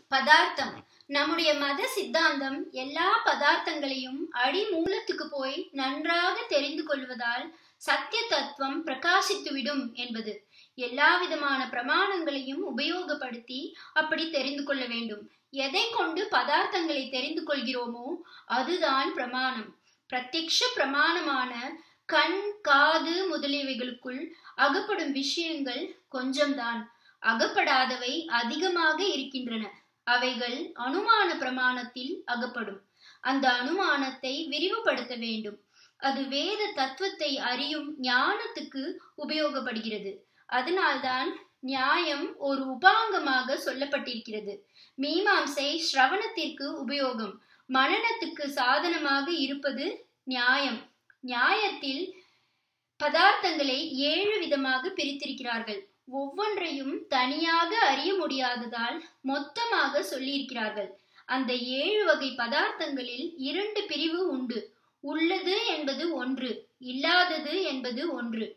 பதார்த்தம் நம்முடைய மத சித்தாந்தம் எல்லா பதார்த்தங்களையும் அடிமூலத்துக்கு போய் நன்றாக தெரிந்து கொள்வதால் சத்திய தத்துவம் பிரகாசித்துவிடும் என்பது எல்லா விதமான பிரமாணங்களையும் உபயோகப்படுத்தி அப்படி தெரிந்து கொள்ள வேண்டும் எதை கொண்டு பதார்த்தங்களை தெரிந்து கொள்கிறோமோ அதுதான் பிரமாணம் பிரத்யக்ஷ பிரமாணமான கண் காது முதலியவைகளுக்குள் அகப்படும் விஷயங்கள் கொஞ்சம்தான் அகப்படாதவை அதிகமாக இருக்கின்றன அவைகள் அனுமான பிரமாணத்தில் அகப்படும் அந்த அனுமானத்தை விரிவுபடுத்த வேண்டும் அது வேத தத்துவத்தை அறியும் ஞானத்துக்கு உபயோகப்படுகிறது அதனால்தான் நியாயம் ஒரு உபாங்கமாக சொல்லப்பட்டிருக்கிறது மீமாம்சை ஸ்ரவணத்திற்கு உபயோகம் மனநத்துக்கு சாதனமாக இருப்பது நியாயம் நியாயத்தில் பதார்த்தங்களை ஏழு விதமாக பிரித்திருக்கிறார்கள் ஒவ்வொன்றையும் தனியாக அறிய முடியாததால் மொத்தமாக சொல்லியிருக்கிறார்கள் அந்த ஏழு வகை பதார்த்தங்களில் இரண்டு பிரிவு உண்டு உள்ளது என்பது ஒன்று இல்லாதது என்பது ஒன்று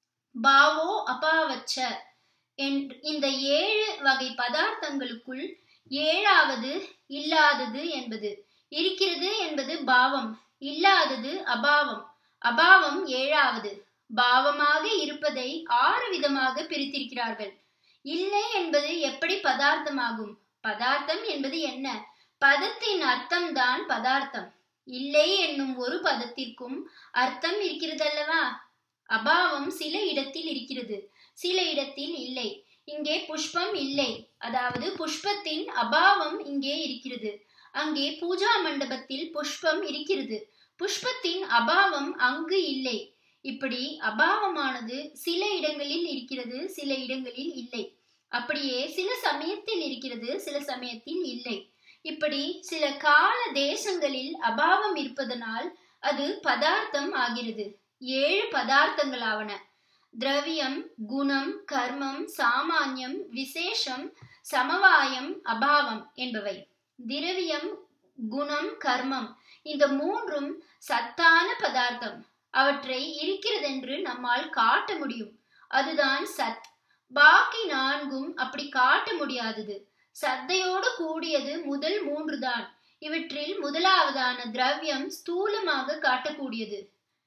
பாவோ அபாவச்ச இந்த ஏழு வகை பதார்த்தங்களுக்குள் ஏழாவது இல்லாதது என்பது இருக்கிறது என்பது பாவம் இல்லாதது அபாவம் அபாவம் ஏழாவது பாவமாக இருப்பதை ஆறு விதமாக பிரித்திருக்கிறார்கள் இல்லை என்பது எப்படி பதார்த்தமாகும் பதார்த்தம் என்பது என்ன பதத்தின் அர்த்தம்தான் பதார்த்தம் இல்லை என்னும் ஒரு பதத்திற்கும் அர்த்தம் இருக்கிறதல்லவா அபாவம் சில இடத்தில் இருக்கிறது சில இடத்தில் இல்லை இங்கே புஷ்பம் இல்லை அதாவது புஷ்பத்தின் அபாவம் இங்கே இருக்கிறது அங்கே பூஜா மண்டபத்தில் புஷ்பம் இருக்கிறது புஷ்பத்தின் அபாவம் அங்கு இல்லை இப்படி அபாவமானது சில இடங்களில் இருக்கிறது சில இடங்களில் இல்லை அப்படியே சில சமயத்தில் இருக்கிறது சில சமயத்தில் இல்லை இப்படி சில கால தேசங்களில் அபாவம் இருப்பதனால் அது பதார்த்தம் ஆகிறது ஏழு பதார்த்தங்களாவன திரவியம் குணம் கர்மம் சாமானியம் விசேஷம் சமவாயம் அபாவம் என்பவை திரவியம் குணம் கர்மம் இந்த மூன்றும் சத்தான பதார்த்தம் அவற்றை இருக்கிறதென்று நம்மால் காட்ட முடியும் அதுதான் சத் பாக்கி நான்கும் அப்படி காட்ட முடியாதது சத்தையோடு கூடியது முதல் மூன்று தான் இவற்றில் முதலாவதான திரவியம் ஸ்தூலமாக காட்டக்கூடியது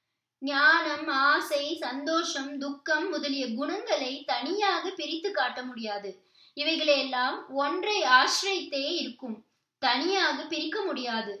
ஞானம் ஆசை சந்தோஷம் துக்கம் முதலிய குணங்களை தனியாக பிரித்து காட்ட முடியாது இவைகளெல்லாம் ஒன்றை ஆசிரியத்தே இருக்கும் தனியாக பிரிக்க முடியாது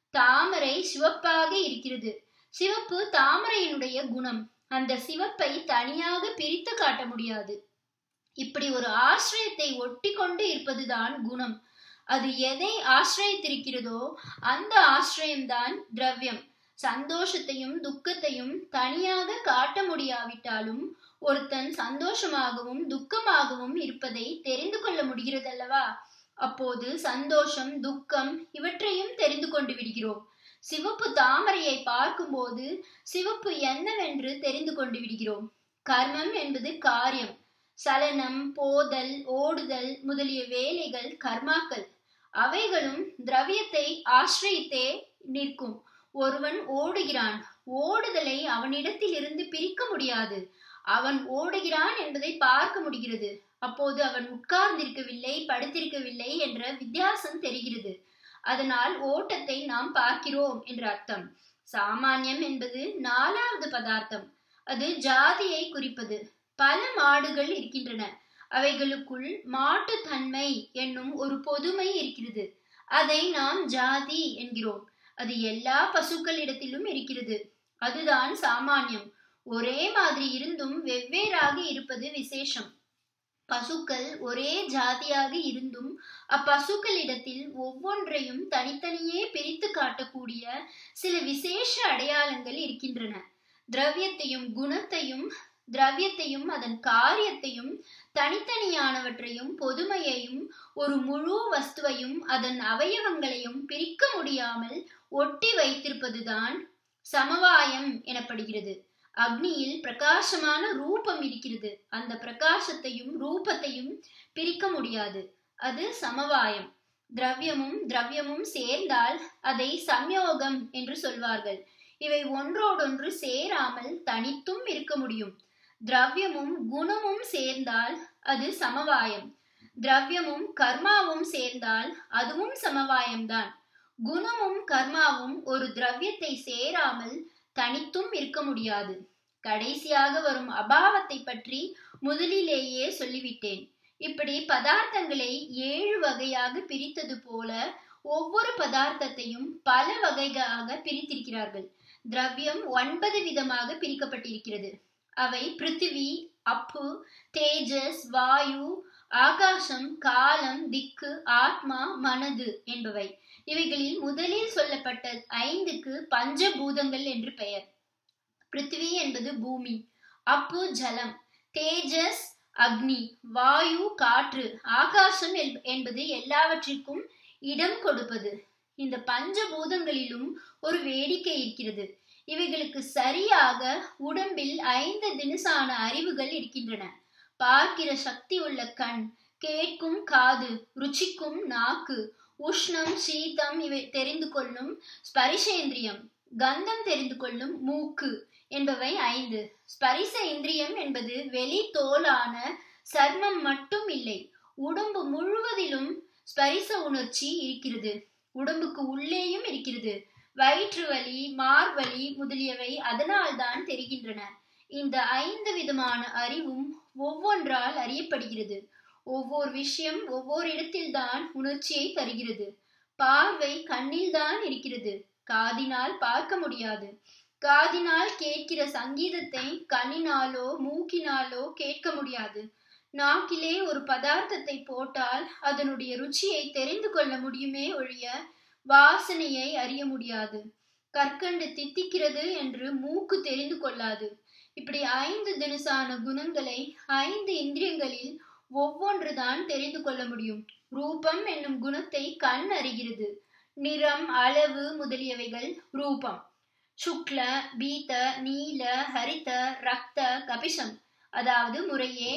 தாமரை சிவப்பாக இருக்கிறது சிவப்பு தாமரையினுடைய குணம் அந்த சிவப்பை தனியாக பிரித்து காட்ட முடியாது இப்படி ஒரு ஆசிரியத்தை ஒட்டி கொண்டு இருப்பதுதான் குணம் அது எதை ஆசிரியத்திருக்கிறதோ அந்த ஆசிரியம்தான் திரவியம் சந்தோஷத்தையும் துக்கத்தையும் தனியாக காட்ட முடியாவிட்டாலும் ஒருத்தன் சந்தோஷமாகவும் துக்கமாகவும் இருப்பதை தெரிந்து கொள்ள முடிகிறதல்லவா அப்போது சந்தோஷம் துக்கம் இவற்றையும் தெரிந்து கொண்டு விடுகிறோம் சிவப்பு தாமரையை பார்க்கும்போது சிவப்பு என்னவென்று தெரிந்து கொண்டு விடுகிறோம் கர்மம் என்பது காரியம் சலனம் போதல் ஓடுதல் முதலிய வேலைகள் கர்மாக்கள் அவைகளும் திரவியத்தை ஆசிரியத்தே நிற்கும் ஒருவன் ஓடுகிறான் ஓடுதலை அவனிடத்தில் இருந்து பிரிக்க முடியாது அவன் ஓடுகிறான் என்பதை பார்க்க முடிகிறது அப்போது அவன் உட்கார்ந்திருக்கவில்லை படுத்திருக்கவில்லை என்ற வித்தியாசம் தெரிகிறது அதனால் ஓட்டத்தை நாம் பார்க்கிறோம் என்று அர்த்தம் சாமானியம் என்பது நாலாவது பதார்த்தம் அது ஜாதியை குறிப்பது பல மாடுகள் இருக்கின்றன அவைகளுக்குள் மாட்டு தன்மை என்னும் ஒரு பொதுமை இருக்கிறது அதை நாம் ஜாதி என்கிறோம் அது எல்லா பசுக்களிடத்திலும் இருக்கிறது அதுதான் சாமானியம் ஒரே மாதிரி இருந்தும் வெவ்வேறாக இருப்பது விசேஷம் பசுக்கள் ஒரே ஜாதியாக இருந்தும் அப்பசுக்களிடத்தில் ஒவ்வொன்றையும் தனித்தனியே பிரித்து காட்டக்கூடிய சில விசேஷ அடையாளங்கள் இருக்கின்றன திரவியத்தையும் குணத்தையும் திரவியத்தையும் அதன் காரியத்தையும் தனித்தனியானவற்றையும் பொதுமையையும் ஒரு முழு வஸ்துவையும் அதன் அவயவங்களையும் பிரிக்க முடியாமல் ஒட்டி வைத்திருப்பதுதான் சமவாயம் எனப்படுகிறது அக்னியில் பிரகாசமான ரூபம் இருக்கிறது அந்த பிரகாசத்தையும் ரூபத்தையும் பிரிக்க முடியாது அது சமவாயம் திரவியமும் திரவியமும் சேர்ந்தால் அதை சம்யோகம் என்று சொல்வார்கள் இவை ஒன்றோடொன்று சேராமல் தனித்தும் இருக்க முடியும் திரவியமும் குணமும் சேர்ந்தால் அது சமவாயம் திரவியமும் கர்மாவும் சேர்ந்தால் அதுவும் சமவாயம்தான் குணமும் கர்மாவும் ஒரு திரவியத்தை சேராமல் தனித்தும் இருக்க முடியாது கடைசியாக வரும் அபாவத்தை பற்றி முதலிலேயே சொல்லிவிட்டேன் இப்படி பதார்த்தங்களை ஏழு வகையாக பிரித்தது போல ஒவ்வொரு பதார்த்தத்தையும் பல வகைகளாக பிரித்திருக்கிறார்கள் திரவியம் ஒன்பது விதமாக பிரிக்கப்பட்டிருக்கிறது அவை பிருத்திவி அப்பு தேஜஸ் வாயு ஆகாசம் காலம் திக்கு ஆத்மா மனது என்பவை இவைகளில் முதலில் சொல்லப்பட்ட ஐந்துக்கு பஞ்சபூதங்கள் என்று பெயர் பிருத்திவி என்பது பூமி அப்பு ஜலம் தேஜஸ் அக்னி வாயு காற்று ஆகாசம் என்பது எல்லாவற்றிற்கும் இடம் கொடுப்பது இந்த பஞ்சபூதங்களிலும் ஒரு வேடிக்கை இருக்கிறது இவைகளுக்கு சரியாக உடம்பில் ஐந்து தினசான அறிவுகள் இருக்கின்றன பார்க்கிற சக்தி உள்ள கண் கேட்கும் காது ருச்சிக்கும் நாக்கு உஷ்ணம் சீதம் இவை தெரிந்து கொள்ளும் ஸ்பரிசேந்திரியம் கந்தம் தெரிந்து கொள்ளும் மூக்கு என்பவை ஐந்து ஸ்பரிச இந்திரியம் என்பது வெளி தோலான சர்மம் மட்டும் இல்லை உடம்பு முழுவதிலும் ஸ்பரிச உணர்ச்சி இருக்கிறது உடம்புக்கு உள்ளேயும் இருக்கிறது வயிற்று வலி மார்வலி முதலியவை அதனால்தான் தெரிகின்றன இந்த ஐந்து விதமான அறிவும் ஒவ்வொன்றால் அறியப்படுகிறது ஒவ்வொரு விஷயம் ஒவ்வொரு இடத்தில்தான் உணர்ச்சியை தருகிறது பார்வை கண்ணில்தான் இருக்கிறது காதினால் பார்க்க முடியாது காதினால் கேட்கிற சங்கீதத்தை கண்ணினாலோ மூக்கினாலோ கேட்க முடியாது நாக்கிலே ஒரு பதார்த்தத்தை போட்டால் அதனுடைய ருச்சியை தெரிந்து கொள்ள முடியுமே ஒழிய வாசனையை அறிய முடியாது கற்கண்டு தித்திக்கிறது என்று மூக்கு தெரிந்து கொள்ளாது இப்படி ஐந்து தினசான குணங்களை ஐந்து இந்திரியங்களில் ஒவ்வொன்றுதான் தெரிந்து கொள்ள முடியும் ரூபம் என்னும் குணத்தை கண் அறிகிறது நிறம் அளவு முதலியவைகள் ரூபம் சுக்ல பீத நீல ஹரித ரக்த கபிஷம் அதாவது முறையே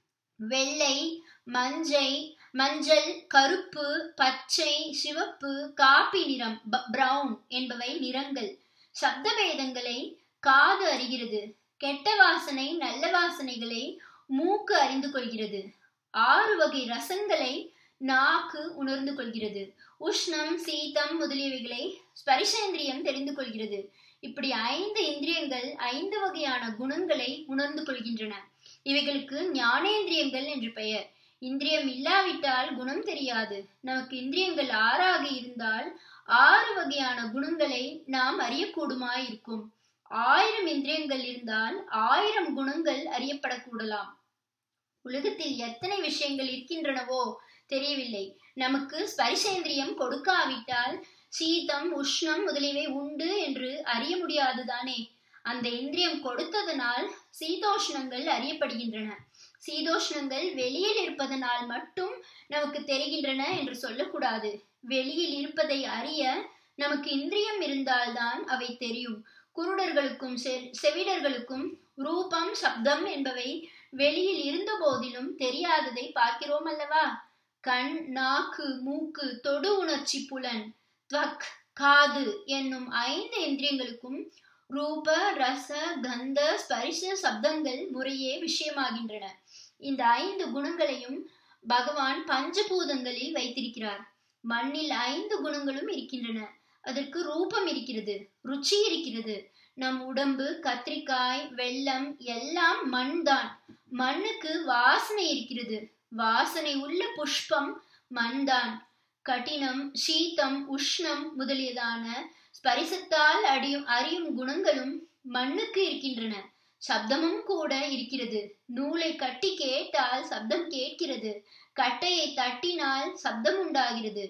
வெள்ளை மஞ்சை மஞ்சள் கருப்பு பச்சை சிவப்பு காப்பி நிறம் பிரவுன் என்பவை நிறங்கள் சப்தபேதங்களை காது அறிகிறது கெட்ட வாசனை நல்ல வாசனைகளை மூக்கு அறிந்து கொள்கிறது ஆறு வகை ரசங்களை நாக்கு உணர்ந்து கொள்கிறது உஷ்ணம் சீதம் முதலியவைகளை ஸ்பரிசேந்திரியம் தெரிந்து கொள்கிறது இப்படி ஐந்து இந்திரியங்கள் ஐந்து வகையான குணங்களை உணர்ந்து கொள்கின்றன இவைகளுக்கு ஞானேந்திரியங்கள் என்று பெயர் இந்திரியம் இல்லாவிட்டால் குணம் தெரியாது நமக்கு இந்திரியங்கள் ஆறாக இருந்தால் ஆறு வகையான குணங்களை நாம் அறியக்கூடுமாயிருக்கும் ஆயிரம் இந்திரியங்கள் இருந்தால் ஆயிரம் குணங்கள் அறியப்படக்கூடலாம் உலகத்தில் எத்தனை விஷயங்கள் இருக்கின்றனவோ தெரியவில்லை நமக்கு ஸ்பரிசேந்திரியம் கொடுக்காவிட்டால் சீதம் உஷ்ணம் முதலியவை உண்டு என்று அறிய முடியாதுதானே அந்த இந்திரியம் கொடுத்ததனால் சீதோஷ்ணங்கள் அறியப்படுகின்றன சீதோஷ்ணங்கள் வெளியில் இருப்பதனால் மட்டும் நமக்கு தெரிகின்றன என்று சொல்லக்கூடாது வெளியில் இருப்பதை அறிய நமக்கு இந்திரியம் இருந்தால்தான் அவை தெரியும் குருடர்களுக்கும் செவிடர்களுக்கும் ரூபம் சப்தம் என்பவை வெளியில் இருந்த போதிலும் தெரியாததை பார்க்கிறோம் அல்லவா கண் நாக்கு மூக்கு தொடு உணர்ச்சி புலன் துவக் காது என்னும் ஐந்து இந்திரியங்களுக்கும் ரூப ரச கந்த ஸ்பரிச சப்தங்கள் முறையே விஷயமாகின்றன இந்த ஐந்து குணங்களையும் பகவான் பஞ்சபூதங்களில் வைத்திருக்கிறார் மண்ணில் ஐந்து குணங்களும் இருக்கின்றன அதற்கு ரூபம் இருக்கிறது ருச்சி இருக்கிறது நம் உடம்பு கத்திரிக்காய் வெள்ளம் எல்லாம் மண் தான் மண்ணுக்கு வாசனை இருக்கிறது வாசனை உள்ள புஷ்பம் மண்தான் கடினம் சீதம் உஷ்ணம் முதலியதான ஸ்பரிசத்தால் அடியும் அறியும் குணங்களும் மண்ணுக்கு இருக்கின்றன சப்தமும் கூட இருக்கிறது நூலை கட்டி கேட்டால் சப்தம் கேட்கிறது கட்டையை தட்டினால் சப்தம் உண்டாகிறது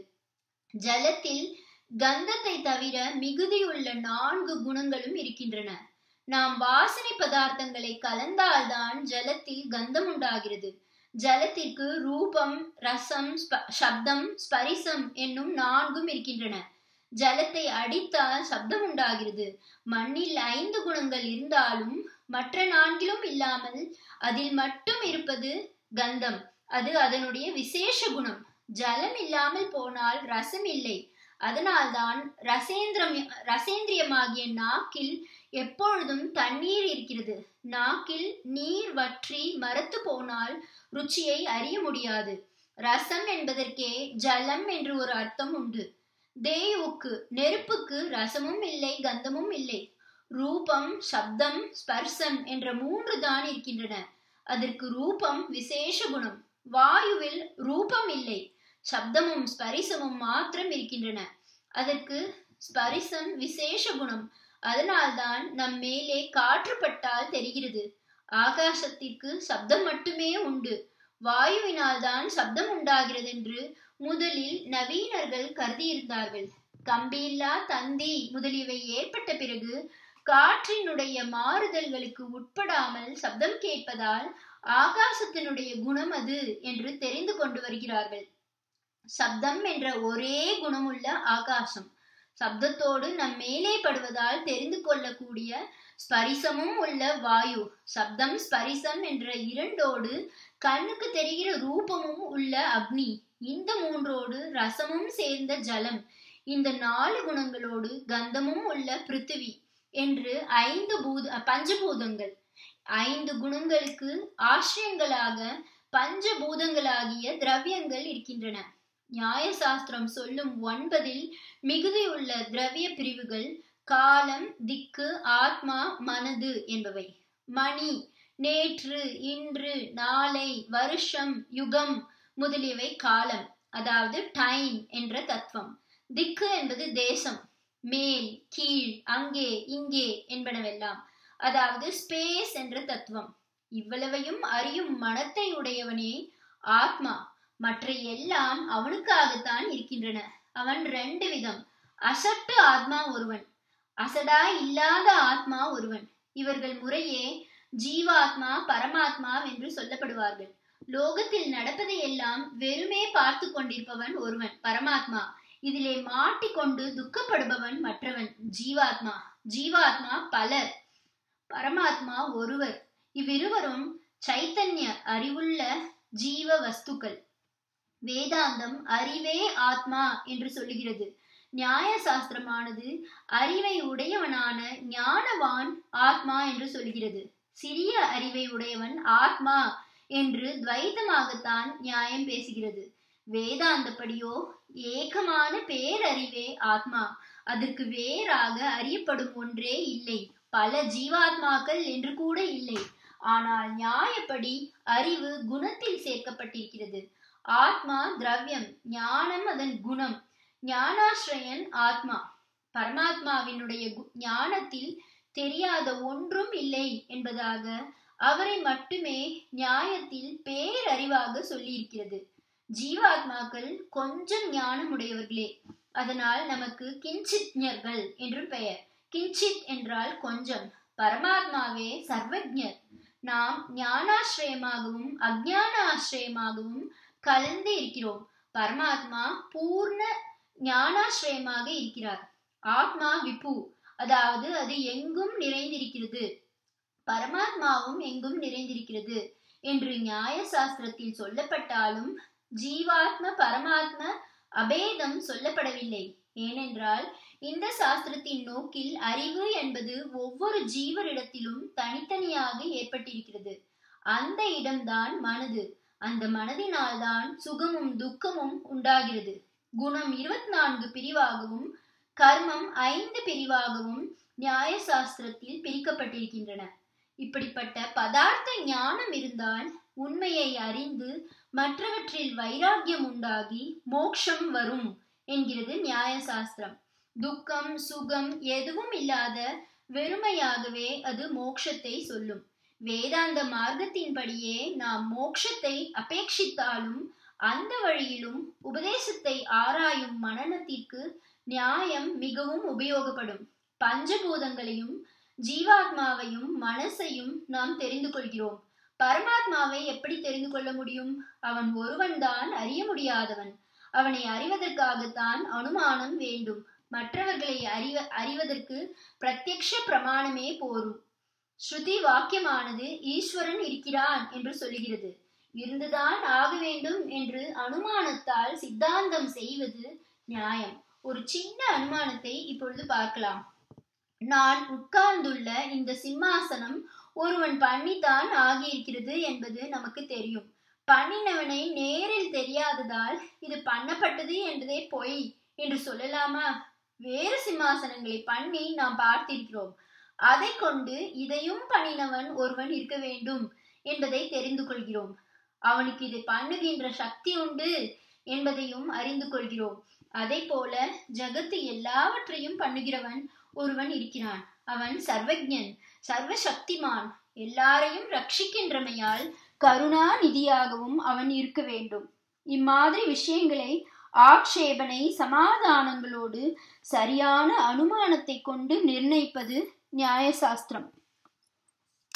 ஜலத்தில் கந்தத்தை தவிர மிகுதியுள்ள நான்கு குணங்களும் இருக்கின்றன நாம் வாசனை பதார்த்தங்களை கலந்தால்தான் ஜலத்தில் கந்தம் உண்டாகிறது ஜலத்திற்கு ரூபம் ரசம் சப்தம் ஸ்பரிசம் என்னும் நான்கும் இருக்கின்றன ஜலத்தை அடித்தால் சப்தம் உண்டாகிறது மண்ணில் ஐந்து குணங்கள் இருந்தாலும் மற்ற நான்கிலும் இல்லாமல் அதில் மட்டும் இருப்பது கந்தம் அது அதனுடைய விசேஷ குணம் ஜலம் இல்லாமல் போனால் ரசம் இல்லை அதனால்தான் ரசேந்திரம் ரசேந்திரியமாகிய நாக்கில் எப்பொழுதும் தண்ணீர் இருக்கிறது நாக்கில் நீர் வற்றி மரத்து போனால் ருச்சியை அறிய முடியாது ரசம் என்பதற்கே ஜலம் என்று ஒரு அர்த்தம் உண்டு தேயுக்கு நெருப்புக்கு ரசமும் இல்லை கந்தமும் இல்லை ரூபம் சப்தம் ஸ்பர்சம் என்ற மூன்று தான் இருக்கின்றன அதற்கு ரூபம் விசேஷ குணம் வாயுவில் ரூபம் இல்லை சப்தமும் ஸ்பரிசமும் மாத்திரம் இருக்கின்றன அதற்கு ஸ்பரிசம் விசேஷ குணம் அதனால்தான் நம் மேலே காற்று பட்டால் தெரிகிறது ஆகாசத்திற்கு சப்தம் மட்டுமே உண்டு வாயுவினால் தான் சப்தம் உண்டாகிறது என்று முதலில் நவீனர்கள் கருதியிருந்தார்கள் கம்பியில்லா தந்தி முதலியவை ஏற்பட்ட பிறகு காற்றினுடைய மாறுதல்களுக்கு உட்படாமல் சப்தம் கேட்பதால் ஆகாசத்தினுடைய குணம் அது என்று தெரிந்து கொண்டு வருகிறார்கள் சப்தம் என்ற ஒரே குணமுள்ள ஆகாசம் சப்தத்தோடு நம் மேலே படுவதால் தெரிந்து கொள்ளக்கூடிய ஸ்பரிசமும் உள்ள வாயு சப்தம் ஸ்பரிசம் என்ற இரண்டோடு கண்ணுக்கு தெரிகிற ரூபமும் உள்ள அக்னி இந்த மூன்றோடு ரசமும் சேர்ந்த ஜலம் இந்த நாலு குணங்களோடு கந்தமும் உள்ள பிருத்திவி என்று ஐந்து பூத பஞ்சபூதங்கள் ஐந்து குணங்களுக்கு ஆசிரியங்களாக பஞ்சபூதங்களாகிய திரவியங்கள் இருக்கின்றன நியாயசாஸ்திரம் சொல்லும் ஒன்பதில் மிகுதியுள்ள திரவிய பிரிவுகள் காலம் திக்கு ஆத்மா மனது என்பவை மணி நேற்று இன்று நாளை வருஷம் யுகம் முதலியவை காலம் அதாவது டைம் என்ற தத்துவம் திக்கு என்பது தேசம் மேல் கீழ் அங்கே இங்கே என்பனவெல்லாம் அதாவது ஸ்பேஸ் என்ற தத்துவம் இவ்வளவையும் அறியும் மனத்தை உடையவனே ஆத்மா மற்ற எல்லாம் அவனுக்காகத்தான் இருக்கின்றன அவன் ரெண்டு விதம் அசட்டு ஆத்மா ஒருவன் அசடா இல்லாத ஆத்மா ஒருவன் இவர்கள் முறையே ஜீவாத்மா பரமாத்மா என்று சொல்லப்படுவார்கள் லோகத்தில் நடப்பதை எல்லாம் வெறுமே பார்த்து கொண்டிருப்பவன் ஒருவன் பரமாத்மா இதிலே மாட்டிக்கொண்டு துக்கப்படுபவன் மற்றவன் ஜீவாத்மா ஜீவாத்மா பலர் பரமாத்மா ஒருவர் இவ்விருவரும் சைத்தன்ய அறிவுள்ள ஜீவ வஸ்துக்கள் வேதாந்தம் அறிவே ஆத்மா என்று சொல்லுகிறது நியாய சாஸ்திரமானது அறிவை உடையவனான ஞானவான் ஆத்மா என்று சொல்கிறது சிறிய அறிவை உடையவன் ஆத்மா என்று துவைதமாகத்தான் நியாயம் பேசுகிறது வேதாந்தப்படியோ ஏகமான பேரறிவே ஆத்மா அதற்கு வேறாக அறியப்படும் ஒன்றே இல்லை பல ஜீவாத்மாக்கள் என்று கூட இல்லை ஆனால் நியாயப்படி அறிவு குணத்தில் சேர்க்கப்பட்டிருக்கிறது ஆத்மா திரவியம் ஞானம் அதன் குணம் ஞானாஸ்ரயன் ஆத்மா பரமாத்மாவினுடைய ஞானத்தில் தெரியாத ஒன்றும் இல்லை என்பதாக அவரை மட்டுமே நியாயத்தில் பேரறிவாக சொல்லியிருக்கிறது ஜீவாத்மாக்கள் கொஞ்சம் ஞானம் உடையவர்களே அதனால் நமக்கு கிஞ்சித்ஞர்கள் என்று பெயர் கிஞ்சித் என்றால் கொஞ்சம் பரமாத்மாவே சர்வஜர் நாம் ஞானாசிரயமாகவும் அஜான ஆசிரயமாகவும் கலந்து இருக்கிறோம் பரமாத்மா பூர்ண ஞானாசிரயமாக இருக்கிறார் ஆத்மா விபு அதாவது அது எங்கும் நிறைந்திருக்கிறது பரமாத்மாவும் எங்கும் நிறைந்திருக்கிறது என்று நியாய சாஸ்திரத்தில் சொல்லப்பட்டாலும் ஜீவாத்ம பரமாத்ம அபேதம் சொல்லப்படவில்லை ஏனென்றால் இந்த சாஸ்திரத்தின் நோக்கில் அறிவு என்பது ஒவ்வொரு ஜீவரிடத்திலும் தனித்தனியாக ஏற்பட்டிருக்கிறது அந்த இடம்தான் மனது அந்த மனதினால்தான் சுகமும் துக்கமும் உண்டாகிறது குணம் இருபத்தி நான்கு பிரிவாகவும் கர்மம் ஐந்து பிரிவாகவும் நியாய சாஸ்திரத்தில் பிரிக்கப்பட்டிருக்கின்றன இப்படிப்பட்ட பதார்த்த ஞானம் இருந்தால் உண்மையை அறிந்து மற்றவற்றில் வைராக்கியம் உண்டாகி மோக்ஷம் வரும் என்கிறது நியாய சாஸ்திரம் துக்கம் சுகம் எதுவும் இல்லாத வெறுமையாகவே அது மோக்ஷத்தை சொல்லும் வேதாந்த மார்க்கத்தின்படியே நாம் மோக்ஷத்தை அபேட்சித்தாலும் அந்த வழியிலும் உபதேசத்தை ஆராயும் மனநத்திற்கு நியாயம் மிகவும் உபயோகப்படும் பஞ்சபூதங்களையும் ஜீவாத்மாவையும் மனசையும் நாம் தெரிந்து கொள்கிறோம் பரமாத்மாவை எப்படி தெரிந்து கொள்ள முடியும் அவன் ஒருவன்தான் அறிய முடியாதவன் அவனை அறிவதற்காகத்தான் அனுமானம் வேண்டும் மற்றவர்களை அறிவ அறிவதற்கு பிரத்யக்ஷ பிரமாணமே போரும் ஸ்ருதி வாக்கியமானது ஈஸ்வரன் இருக்கிறான் என்று சொல்லுகிறது இருந்துதான் ஆக வேண்டும் என்று அனுமானத்தால் சித்தாந்தம் செய்வது நியாயம் ஒரு சின்ன அனுமானத்தை இப்பொழுது பார்க்கலாம் நான் உட்கார்ந்துள்ள இந்த சிம்மாசனம் ஒருவன் பண்ணித்தான் ஆகியிருக்கிறது என்பது நமக்கு தெரியும் பண்ணினவனை நேரில் தெரியாததால் இது பண்ணப்பட்டது என்பதே பொய் என்று சொல்லலாமா வேறு சிம்மாசனங்களை பண்ணி நாம் பார்த்திருக்கிறோம் அதை கொண்டு இதையும் பண்ணினவன் ஒருவன் இருக்க வேண்டும் என்பதை தெரிந்து கொள்கிறோம் அவனுக்கு இதை பண்ணுகின்ற சக்தி உண்டு என்பதையும் அறிந்து கொள்கிறோம் அதே போல ஜகத்து எல்லாவற்றையும் பண்ணுகிறவன் ஒருவன் இருக்கிறான் அவன் சர்வஜன் சர்வ சக்திமான் எல்லாரையும் ரட்சிக்கின்றமையால் கருணாநிதியாகவும் அவன் இருக்க வேண்டும் இம்மாதிரி விஷயங்களை ஆக்ஷேபனை சமாதானங்களோடு சரியான அனுமானத்தை கொண்டு நிர்ணயிப்பது நியாயசாஸ்திரம்